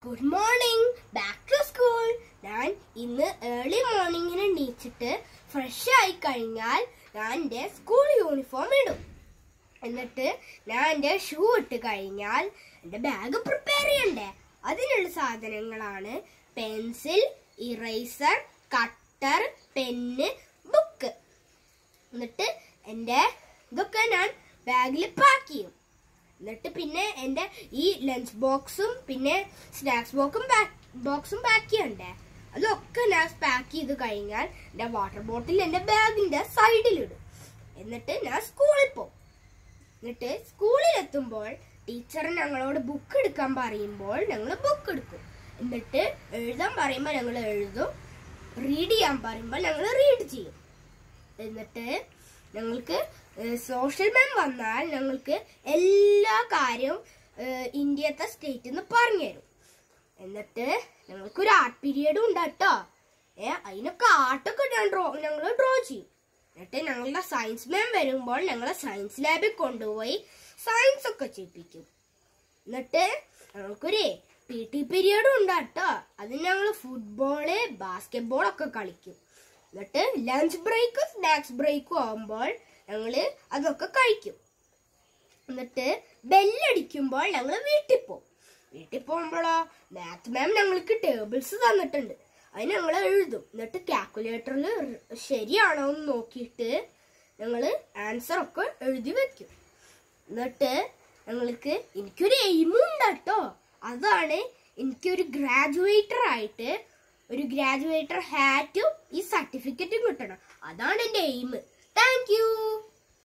good morning back to school ഞാൻ ഇന്ന് early മോർണിംഗിന് എണീച്ചിട്ട് fresh ആയി കഴിഞ്ഞാൽ ഞാൻ എൻ്റെ സ്കൂൾ യൂണിഫോം ഇടും എന്നിട്ട് ഞാൻ എൻ്റെ ഷൂ ഇട്ട് കഴിഞ്ഞാൽ എൻ്റെ ബാഗ് പ്രിപ്പയർ ചെയ്യണ്ടേ അതിനുള്ള സാധനങ്ങളാണ് pencil eraser cutter pen book എന്നിട്ട് എൻ്റെ ഇതൊക്കെ ഞാൻ ബാഗിൽ പാക്ക് ചെയ്യും എന്നിട്ട് പിന്നെ എൻ്റെ ഈ ലഞ്ച് ബോക്സും പിന്നെ സ്നാക്സ് ബോക്സും ബോക്സും പാക്ക് ചെയ്യണ്ടേ അതൊക്കെ ഞാൻ പാക്ക് ചെയ്ത് കഴിഞ്ഞാൽ എൻ്റെ വാട്ടർ ബോട്ടിൽ എൻ്റെ ബാഗിൻ്റെ സൈഡിലിടും എന്നിട്ട് ഞാൻ സ്കൂളിൽ പോകും എന്നിട്ട് സ്കൂളിൽ എത്തുമ്പോൾ ടീച്ചർ ഞങ്ങളോട് ബുക്ക് എടുക്കാൻ പറയുമ്പോൾ ഞങ്ങൾ ബുക്ക് എടുക്കും എന്നിട്ട് എഴുതാൻ പറയുമ്പോൾ ഞങ്ങൾ എഴുതും റീഡ് ചെയ്യാൻ പറയുമ്പോൾ ഞങ്ങൾ റീഡ് ചെയ്യും എന്നിട്ട് ഞങ്ങൾക്ക് സോഷ്യൽ മാം വന്നാൽ ഞങ്ങൾക്ക് എല്ലാ കാര്യവും ഏഹ്, ഇന്ത്യത്തെ സ്റ്റേറ്റിൽ നിന്ന് പറഞ്ഞു തരും എന്നിട്ട് ഞങ്ങൾക്ക് ഒരു ആർട്ട് പീരിയഡും ഉണ്ട് കേട്ടോ ഏ അതിനൊക്കെ ആർട്ടൊക്കെ ഞാൻ ഡ്രോ ഞങ്ങൾ ഡ്രോ ചെയ്യും എന്നിട്ട് ഞങ്ങളുടെ സയൻസ് മാം വരുമ്പോൾ ഞങ്ങളെ സയൻസ് ലാബിൽ കൊണ്ടുപോയി സയൻസ് ഒക്കെ ചെയ്യിപ്പിക്കും എന്നിട്ട് ഞങ്ങൾക്കൊരു പി ടി പീരിയഡും ഉണ്ട് കേട്ടോ അതിന് ഞങ്ങൾ ഫുട്ബോള് ബാസ്കറ്റ് ഒക്കെ കളിക്കും എന്നിട്ട് ലഞ്ച് ബ്രേക്കും സ്നാക്സ് ബ്രേക്കും ആകുമ്പോൾ ഞങ്ങള് അതൊക്കെ കഴിക്കും എന്നിട്ട് ബെല്ലടിക്കുമ്പോൾ ഞങ്ങൾ വീട്ടിൽ പോകും വീട്ടിൽ പോകുമ്പോഴോ മാത്ത് മാം ഞങ്ങൾക്ക് ടേബിൾസ് തന്നിട്ടുണ്ട് അത് ഞങ്ങൾ എഴുതും എന്നിട്ട് കാൽക്കുലേറ്ററിൽ ശരിയാണോ എന്ന് നോക്കിയിട്ട് ഞങ്ങൾ ആൻസർ ഒക്കെ എഴുതി വെക്കും എന്നിട്ട് ഞങ്ങൾക്ക് എനിക്കൊരു എയിമും ഉണ്ട് കേട്ടോ അതാണ് എനിക്കൊരു ഗ്രാജുവേറ്റർ ആയിട്ട് ഒരു ഗ്രാജുവേറ്റർ ഹാറ്റും ഈ സർട്ടിഫിക്കറ്റും കിട്ടണം അതാണ് എൻ്റെ എയിം താങ്ക് യു